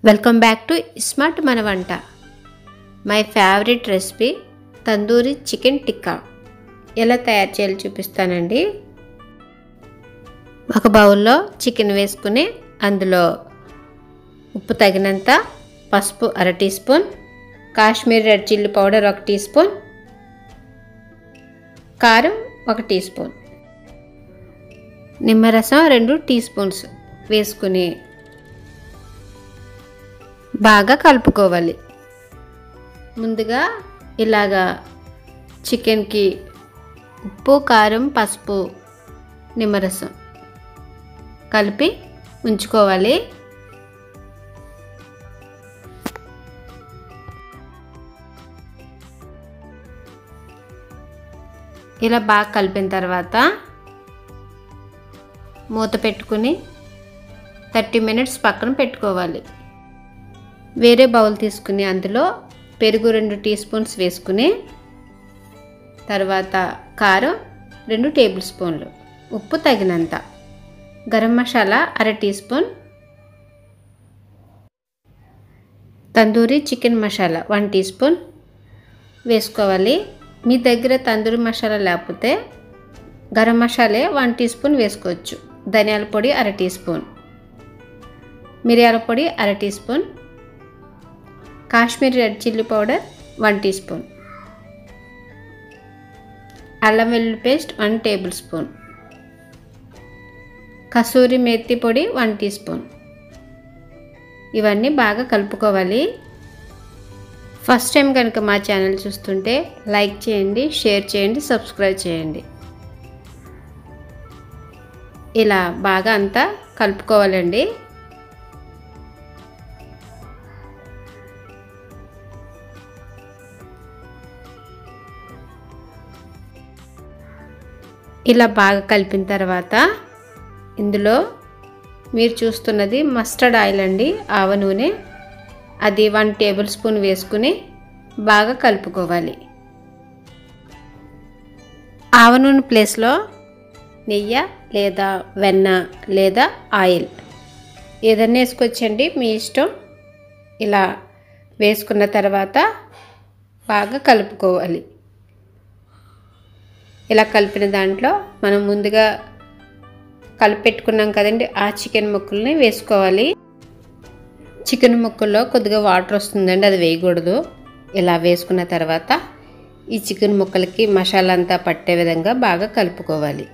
welcome back to smart మన వంట my favourite recipe tandoori chicken tikka ఎలా తయారు చేయాలో చూపిస్తానండి ఒక బౌల్లో చికెన్ వేసుకుని అందులో ఉప్పు తగినంత పసుపు అర teaspoon Kashmir red chilli powder ఒక టీ స్పూన్ కారం ఒక టీ స్పూన్ నిమ్మరసం రెండు టీ స్పూన్స్ వేసుకుని బాగా కలుపుకోవాలి ముందుగా ఇలాగా చికెన్కి ఉప్పు కారం పసుపు నిమ్మరసం కలిపి ఉంచుకోవాలి ఇలా బాగా కలిపిన తర్వాత మూత పెట్టుకుని థర్టీ మినిట్స్ పక్కన పెట్టుకోవాలి వేరే బౌల్ తీసుకుని అందులో పెరుగు రెండు టీ స్పూన్స్ వేసుకుని తర్వాత కారం రెండు టేబుల్ స్పూన్లు ఉప్పు తగినంత గరం మసాలా అర teaspoon tandoori chicken masala one teaspoon వేసుకోవాలి మీ దగ్గర తందూరి మసాలా లేకపోతే గరం మసాలే వన్ టీ స్పూన్ వేసుకోవచ్చు ధనియాల పొడి అర టీ స్పూన్ మిరియాల పొడి అర teaspoon Kashmiri red chilli powder one teaspoon అల్లం వెల్లుల్లి paste one tablespoon kasuri methi పొడి వన్ టీ స్పూన్ ఇవన్నీ బాగా కలుపుకోవాలి ఫస్ట్ టైం కనుక మా ఛానల్ చూస్తుంటే లైక్ చేయండి షేర్ చేయండి సబ్స్క్రైబ్ చేయండి ఇలా బాగా అంతా కలుపుకోవాలండి ఇలా బాగా కలిపిన తర్వాత ఇందులో మీరు చూస్తున్నది మస్టర్డ్ ఆయిల్ అండి ఆవ నూనె అది వన్ టేబుల్ స్పూన్ వేసుకుని బాగా కలుపుకోవాలి ఆవ నూనె ప్లేస్లో నెయ్యి లేదా వెన్న లేదా ఆయిల్ ఏదన్నా వేసుకొచ్చండి మీ ఇష్టం ఇలా వేసుకున్న తర్వాత బాగా కలుపుకోవాలి ఇలా కలిపిన దాంట్లో మనం ముందుగా కలిపెట్టుకున్నాం కదండి ఆ చికెన్ ముక్కల్ని వేసుకోవాలి చికెన్ ముక్కల్లో కొద్దిగా వాటర్ వస్తుందండి అది వేయకూడదు ఇలా వేసుకున్న తర్వాత ఈ చికెన్ ముక్కలకి మసాలా అంతా పట్టే విధంగా బాగా కలుపుకోవాలి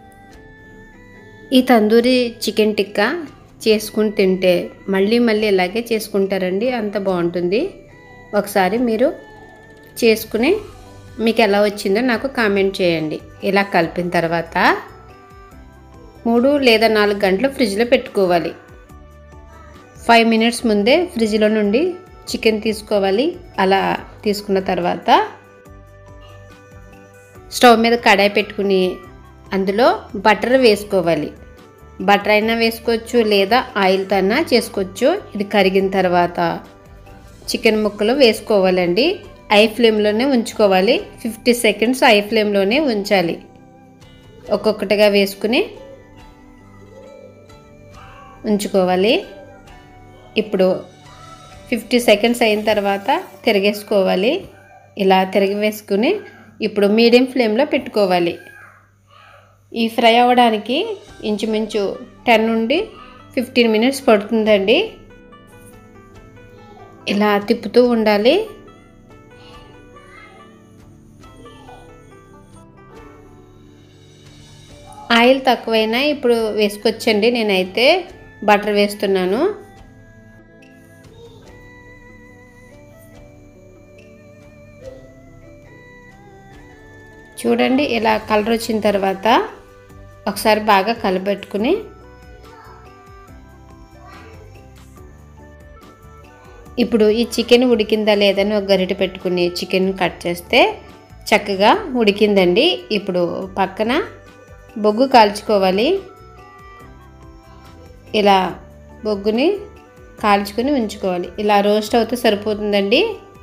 ఈ తందూరి చికెన్ టిక్కా చేసుకుని తింటే మళ్ళీ మళ్ళీ ఇలాగే చేసుకుంటారండి అంత బాగుంటుంది ఒకసారి మీరు చేసుకుని మీకు ఎలా వచ్చిందో నాకు కామెంట్ చేయండి ఇలా కలిపిన తర్వాత మూడు లేదా నాలుగు గంటలు ఫ్రిడ్జ్లో పెట్టుకోవాలి ఫైవ్ మినిట్స్ ముందే ఫ్రిడ్జ్లో నుండి చికెన్ తీసుకోవాలి అలా తీసుకున్న తర్వాత స్టవ్ మీద కడాయి పెట్టుకుని అందులో బటర్ వేసుకోవాలి బటర్ అయినా వేసుకోవచ్చు లేదా ఆయిల్తో అయినా చేసుకోవచ్చు ఇది కరిగిన తర్వాత చికెన్ ముక్కలు వేసుకోవాలండి ఐ ఫ్లేమ్లోనే ఉంచుకోవాలి ఫిఫ్టీ సెకండ్స్ ఐ ఫ్లేమ్లోనే ఉంచాలి ఒక్కొక్కటిగా వేసుకుని ఉంచుకోవాలి ఇప్పుడు ఫిఫ్టీ సెకండ్స్ అయిన తర్వాత తిరిగేసుకోవాలి ఇలా తిరిగి వేసుకుని ఇప్పుడు మీడియం ఫ్లేమ్లో పెట్టుకోవాలి ఈ ఫ్రై అవ్వడానికి ఇంచుమించు టెన్ నుండి ఫిఫ్టీన్ మినిట్స్ పడుతుందండి ఇలా తిప్పుతూ ఉండాలి ఆయిల్ తక్కువైనా ఇప్పుడు వేసుకొచ్చండి నేనైతే బటర్ వేస్తున్నాను చూడండి ఇలా కలర్ వచ్చిన తర్వాత ఒకసారి బాగా కలబెట్టుకుని ఇప్పుడు ఈ చికెన్ ఉడికిందా లేదని ఒక గరిటె పెట్టుకుని చికెన్ కట్ చేస్తే చక్కగా ఉడికిందండి ఇప్పుడు పక్కన బొగ్గు కాల్చుకోవాలి ఇలా బొగ్గుని కాల్చుకొని ఉంచుకోవాలి ఇలా రోస్ట్ అవుతే సరిపోతుందండి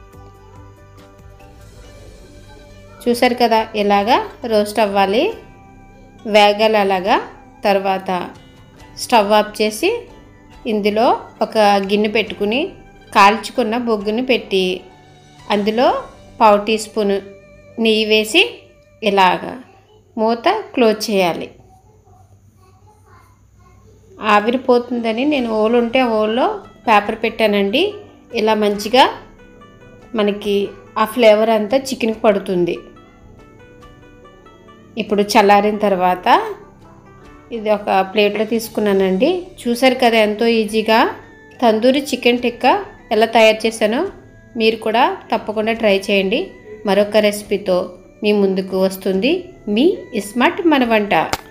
చూసారు కదా ఇలాగా రోస్ట్ అవ్వాలి వేగాలి అలాగా తర్వాత స్టవ్ ఆఫ్ చేసి ఇందులో ఒక గిన్నె పెట్టుకుని కాల్చుకున్న బొగ్గుని పెట్టి అందులో పావు టీ స్పూన్ నెయ్యి వేసి ఇలాగా మూత క్లోజ్ చేయాలి ఆవిరిపోతుందని నేను ఓలు ఉంటే ఓల్లో పేపర్ పెట్టానండి ఇలా మంచిగా మనకి ఆ ఫ్లేవర్ అంతా చికెన్కి పడుతుంది ఇప్పుడు చల్లారిన తర్వాత ఇది ఒక ప్లేట్లో తీసుకున్నానండి చూసారు కదా ఎంతో ఈజీగా తందూరి చికెన్ టిక్కా ఎలా తయారు చేశానో మీరు కూడా తప్పకుండా ట్రై చేయండి మరొక రెసిపీతో మీ ముందుకు వస్తుంది మీ ఇస్మార్ట్ మన వంట